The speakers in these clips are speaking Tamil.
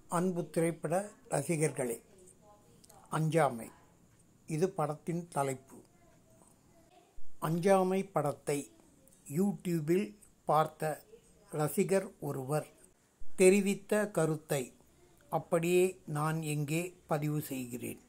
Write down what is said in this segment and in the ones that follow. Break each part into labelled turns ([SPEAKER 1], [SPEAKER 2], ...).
[SPEAKER 1] அன்பு திரைப்பட ரசிகர்களே அஞ்சாமை இது படத்தின் தலைப்பு அஞ்சாமை படத்தை யூடியூபில் பார்த்த ரசிகர் ஒருவர் தெரிவித்த கருத்தை அப்படியே நான் இங்கே பதிவு செய்கிறேன்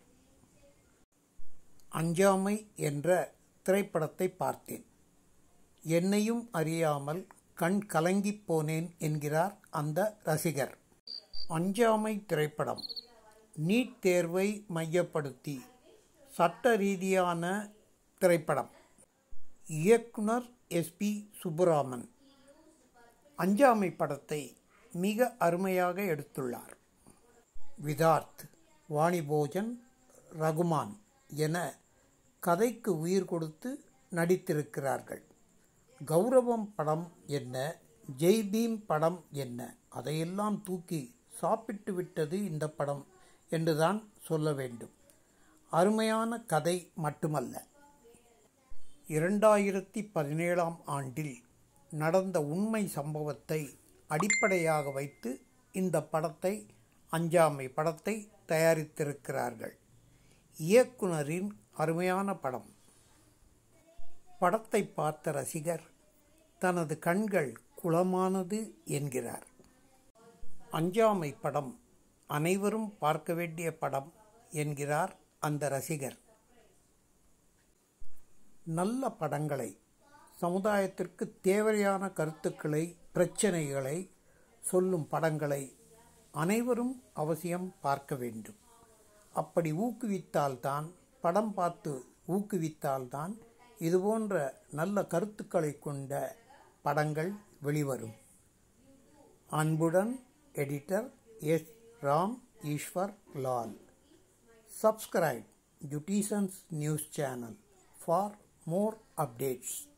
[SPEAKER 1] அஞ்சாமை என்ற திரைப்படத்தை பார்த்தேன் என்னையும் அறியாமல் கண் கலங்கிப் போனேன் என்கிறார் அந்த ரசிகர் அஞ்சாமை திரைப்படம் நீட் தேர்வை மையப்படுத்தி சட்ட ரீதியான திரைப்படம் இயக்குனர் எஸ்பி சுப்புராமன் அஞ்சாமை படத்தை மிக அருமையாக எடுத்துள்ளார் விதார்த் வாணிபோஜன் ரகுமான் என கதைக்கு உயிர் கொடுத்து நடித்திருக்கிறார்கள் கௌரவம் படம் என்ன ஜெய்பீம் படம் என்ன அதையெல்லாம் தூக்கி சாப்பிட்டு விட்டது இந்த படம் என்றுதான் சொல்ல வேண்டும் அருமையான கதை மட்டுமல்ல இரண்டாயிரத்தி பதினேழாம் ஆண்டில் நடந்த உண்மை சம்பவத்தை அடிப்படையாக வைத்து இந்த படத்தை அஞ்சாமை படத்தை தயாரித்திருக்கிறார்கள் இயக்குனரின் அருமையான படம் படத்தை பார்த்த ரசிகர் தனது கண்கள் குளமானது என்கிறார் அஞ்சாமை படம் அனைவரும் பார்க்க வேண்டிய படம் என்கிறார் அந்த ரசிகர் நல்ல படங்களை சமுதாயத்திற்கு தேவையான கருத்துக்களை பிரச்சனைகளை சொல்லும் படங்களை அனைவரும் அவசியம் பார்க்க வேண்டும் அப்படி ஊக்குவித்தால்தான் படம் பார்த்து ஊக்குவித்தால்தான் இதுபோன்ற நல்ல கருத்துக்களை கொண்ட படங்கள் வெளிவரும் அன்புடன் editor S Ram Eshwar Lal subscribe ஜுட்டிசன்ஸ் news channel for more updates.